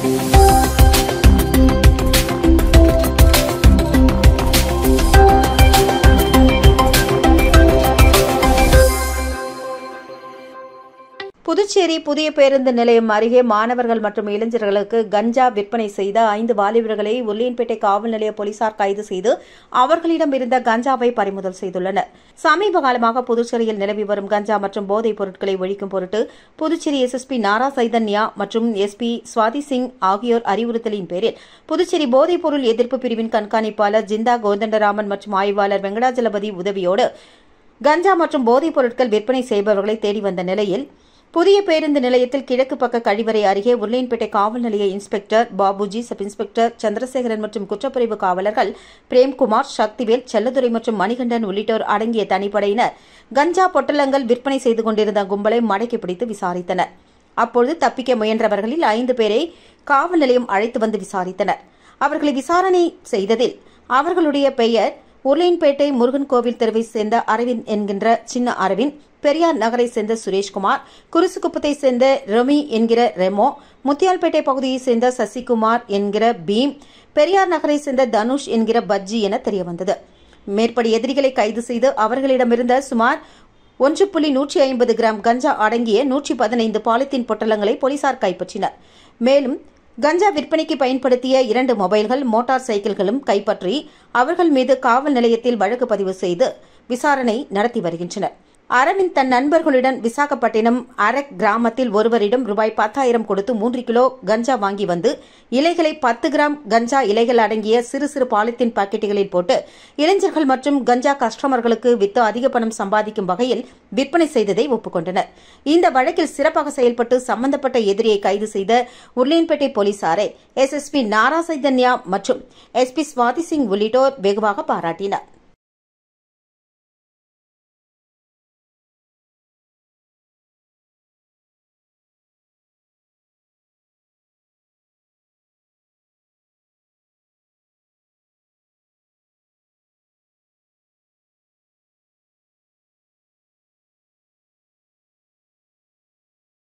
புதுச்சேரி புதிய பேருந்து நிலையம் அருகே மாணவர்கள் மற்றும் இளைஞர்களுக்கு கஞ்சா விற்பனை செய்த ஐந்து வாலிபர்களை உருளியன்பேட்டை காவல் நிலைய போலீசார் கைது செய்து அவர்களிடம் இருந்த கஞ்சாவை பறிமுதல் செய்துள்ளனர் சமீப காலமாக புதுச்சேரியில் நிலவி வரும் கஞ்சா மற்றும் போதைப் பொருட்களை ஒழிக்கும் பொருட்டு புதுச்சேரி எஸ்எஸ்பி நாரா சைதன்யா மற்றும் எஸ்பி சுவாதி சிங் ஆகியோர் அறிவுறுத்தலின் பேரில் புதுச்சேரி போதைப் பொருள் எதிர்ப்பு பிரிவின் கண்காணிப்பாளர் ஜிந்தா கோதண்டராமன் மற்றும் ஆய்வாளர் வெங்கடாஜலபதி உதவியோடு கஞ்சா மற்றும் போதைப் பொருட்கள் விற்பனை செய்பவர்களை தேடி வந்த நிலையில் புதிய பேருந்து நிலையத்தில் கிழக்கு பக்க கழிவறை அருகே உருளையன்பேட்டை காவல் நிலைய inspector Babuji sub inspector Chandrasekaran மற்றும் குற்றப்பிரிவு காவலர்கள் பிரேம்குமார் சக்திவேல் செல்லதுரை மற்றும் மணிகண்டன் உள்ளிட்டோர் அடங்கிய தனிப்படையினர் கஞ்சா பொட்டலங்கள் விற்பனை செய்து கொண்டிருந்த கும்பலை மடக்கி பிடித்து விசாரித்தனர் அப்பொழுது தப்பிக்க முயன்றவர்களில் ஐந்து பேரை காவல் நிலையம் அழைத்து வந்து விசாரித்தனர் அவர்களை விசாரணை செய்ததில் அவர்களுடைய பெயர் உருளையன்பேட்டை முருகன் கோவில் தெருவை சேர்ந்த அரவிந்த் என்கின்ற சின்ன அரவிந்த் பெரியார் நகரை சேர்ந்த சுரேஷ்குமார் குருசுக்குப்பத்தை சேர்ந்த ரமி என்கிற ரெமோ முத்தியால்பேட்டை பகுதியை சேர்ந்த சசிகுமார் என்கிற பீம் பெரியார் நகரை சேர்ந்த தனுஷ் என்கிற பஜ்ஜி என தெரியவந்தது மேற்படி எதிரிகளை கைது செய்து அவர்களிடமிருந்த சுமார் ஒன்று புள்ளி நூற்றி ஐம்பது கிராம் கஞ்சா அடங்கிய நூற்றி பதினைந்து பாலித்தீன் பொட்டலங்களை போலீசார் கைப்பற்றினர் மேலும் கஞ்சா விற்பனைக்கு பயன்படுத்திய இரண்டு மொபைல்கள் மோட்டார் சைக்கிள்களும் கைப்பற்றி அவர்கள் மீது காவல் நிலையத்தில் வழக்கு பதிவு செய்து விசாரணை நடத்தி வருகின்றனர் அரவிந்த் தன் நண்பர்களுடன் விசாகப்பட்டினம் அரக் கிராமத்தில் ஒருவரிடம் ரூபாய் பத்தாயிரம் கொடுத்து மூன்று கிலோ கஞ்சா வாங்கி வந்து இலைகளை பத்து கிராம் கஞ்சா இலைகள் அடங்கிய சிறு சிறு பாலித்தீன் பாக்கெட்டுகளில் போட்டு இளைஞர்கள் மற்றும் கஞ்சா கஸ்டமர்களுக்கு வித்து அதிக பணம் சம்பாதிக்கும் வகையில் விற்பனை செய்ததை ஒப்புக்கொண்டனர் இந்த வழக்கில் சிறப்பாக செயல்பட்டு சம்பந்தப்பட்ட எதிரியை கைது செய்த உருளையன்பேட்டை போலீசாரை எஸ்எஸ்பி நாரா சைதன்யா மற்றும் எஸ்பி சுவாதி சிங் உள்ளிட்டோர் வெகுவாக பாராட்டினர்